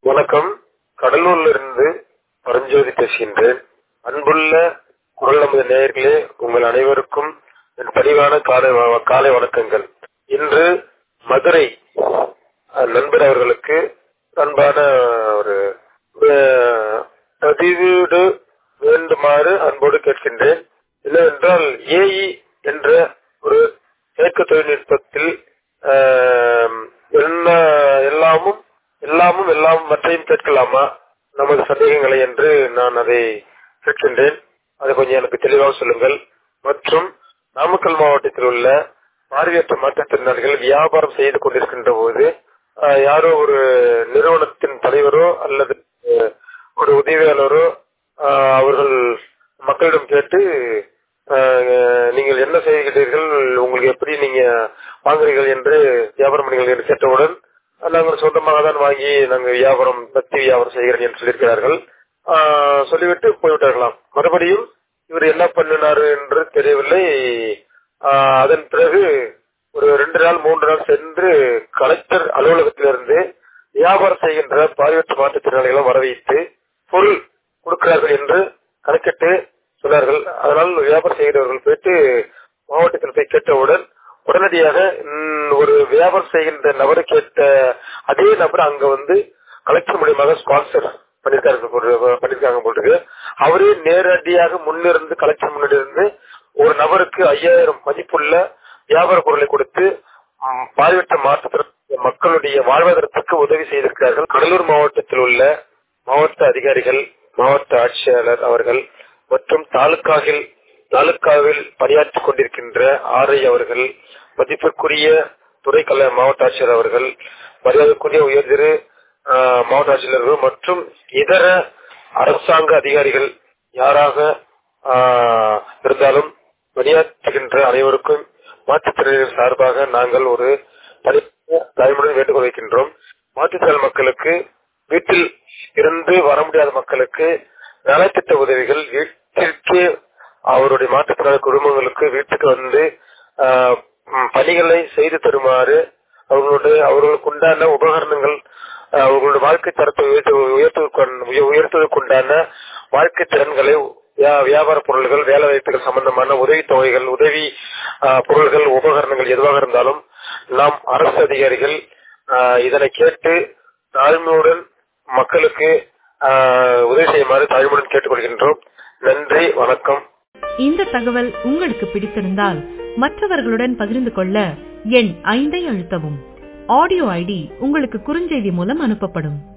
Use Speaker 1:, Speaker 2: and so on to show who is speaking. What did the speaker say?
Speaker 1: வணக்கம் கடலூர்ல இருந்து பரஞ்சோதி பேசுகின்றேன் அன்புள்ள குரல் நமது நேயர்களே உங்கள் அனைவருக்கும் என் பணிவான காலை வ- காலை வணக்கங்கள் இன்று மதுரை அஹ், நண்பர் அவர்களுக்கு அன்பான ஒரு அஹ், பதிவீடு வேண்டுமாறு அன்போடு கேட்கின்றேன் என்னவென்றால் ஏஇ என்ற ஒரு செயற்கை தொழில்நுட்பத்தில் ஆம், என்ன எல்லாமும் எல்லாமும் எல்லாம் மற்றையும் கேட்கலாமா நமது சந்தேகங்களை என்று நான் அதை கேட்கின்றேன் அதை கொஞ்சம் எனக்கு தெளிவாக சொல்லுங்கள் மற்றும் நாமக்கல் மாவட்டத்தில் உள்ள பார்வையற்ற மாற்றுத்திறனாளிகள் வியாபாரம் செய்து கொண்டிருக்கின்ற போது ஆஹ், யாரோ ஒரு நிறுவனத்தின் தலைவரோ அல்லது அஹ், ஒரு உதவியாளரோ ஆஹ், அவர்கள் மக்களிடம் கேட்டு ஆஹ், நீங்கள் என்ன செய்கிறீர்கள் உங்களுக்கு எப்படி நீங்க வாங்குறீர்கள் என்று வியாபாரம் பண்ணீர்கள் என்று கேட்டவுடன் நாங்கள் சொந்தமாக தான் வாங்கி நாங்கள் வியாபாரம் பத்தி வியாபாரம் செய்கிறேன் என்று சொல்லியிருக்கிறார்கள் ஆஹ், சொல்லிவிட்டு போய்விட்டார்களாம் மறுபடியும் இவர் என்ன பண்ணினாரு என்று தெரியவில்லை ஆஹ், அதன் பிறகு ஒரு ரெண்டு நாள் மூன்று நாள் சென்று கலெக்டர் அலுவலகத்திலிருந்து வியாபாரம் செய்கின்ற பார்வையற்ற மாற்றுத்திறனாளிகளை வர வைத்து பொருள் கொடுக்கிறார்கள் என்று கணக்கிட்டு சொன்னார்கள் அதனால் வியாபாரம் செய்கிறவர்கள் போயிட்டு மாவட்டத்தில் போய் கேட்டவுடன் உடனடியாக ம், ஒரு வியாபாரம் செய்கின்ற நபர் கேட்ட அதே நபர் அங்க வந்து கலெக்டர் மூலியமாக ஸ்பான்சர் பண்ணிருக்காரு போல- பண்ணிருக்காங்க போட்டுருக்கு அவரே நேரடியாக முன்னிருந்து கலெக்டர் முன்னாடி இருந்து ஒரு நபருக்கு ஐயாயிரம் மதிப்புள்ள வியாபார பொருளை கொடுத்து ம், பார்வையற்ற மாற்றுத்திறன் மக்களுடைய வாழ்வாதாரத்துக்கு உதவி செய்திருக்கிறார்கள் கடலூர் மாவட்டத்தில் உள்ள மாவட்ட அதிகாரிகள் மாவட்ட ஆட்சியாளர் அவர்கள் மற்றும் தாலுக்காவில் தாலுக்காவில் பணியாற்றிக் கொண்டிருக்கின்ற ஆர்ஐ அவர்கள் மதிப்பிற்குரிய துறைக்கல மாவட்ட ஆட்சியர் அவர்கள் மரியாதைக்குரிய உயர்திரு ஆஹ், மாவட்ட ஆட்சியர்கள் மற்றும் இதர அரசாங்க அதிகாரிகள் யாராக ஆஹ், இருந்தாலும் பணியாற்றுகின்ற அனைவருக்கும் மாற்றுத்திறனின் சார்பாக நாங்கள் ஒரு தனி தாய்மொழி வேண்டுகோள் வைக்கின்றோம் மாற்றுத்திறன் மக்களுக்கு வீட்டில் இருந்து வர முடியாத மக்களுக்கு நலத்திட்ட உதவிகள் வீட்டிற்கே அவருடைய மாற்றுத்திறனாளி குடும்பங்களுக்கு வீட்டுக்கு வந்து ஆஹ், ம், பணிகளை செய்து தருமாறு அவர்களுடைய அவர்களுக்கு உண்டான உபகரணங்கள் ஆஹ், அவர்களுடைய வாழ்க்கை தரத்தை உயர்த்து உயர்த்துவதற்கு உய- உயர்த்துவதற்கு உண்டான வாழ்க்கை திறன்களை வியா- வியாபார பொருள்கள் வேலை வாய்ப்புகள் சம்பந்தமான உதவி தொகைகள் உதவி ஆஹ், பொருள்கள் உபகரணங்கள் எதுவாக இருந்தாலும் நாம் அரசு அதிகாரிகள் ஆஹ், இதனை கேட்டு தாழ்மையுடன் மக்களுக்கு ஆஹ், உதவி செய்யுமாறு தாழ்மையுடன் கேட்டுக்கொள்கின்றோம் நன்றி வணக்கம்
Speaker 2: இந்த தகவல் உங்களுக்கு பிடித்திருந்தால் மற்றவர்களுடன் பகிர்ந்து கொள்ள எண் ஐந்தை அழுத்தவும் ஆடியோ ஐடி உங்களுக்கு குறுஞ்செய்தி மூலம் அனுப்பப்படும்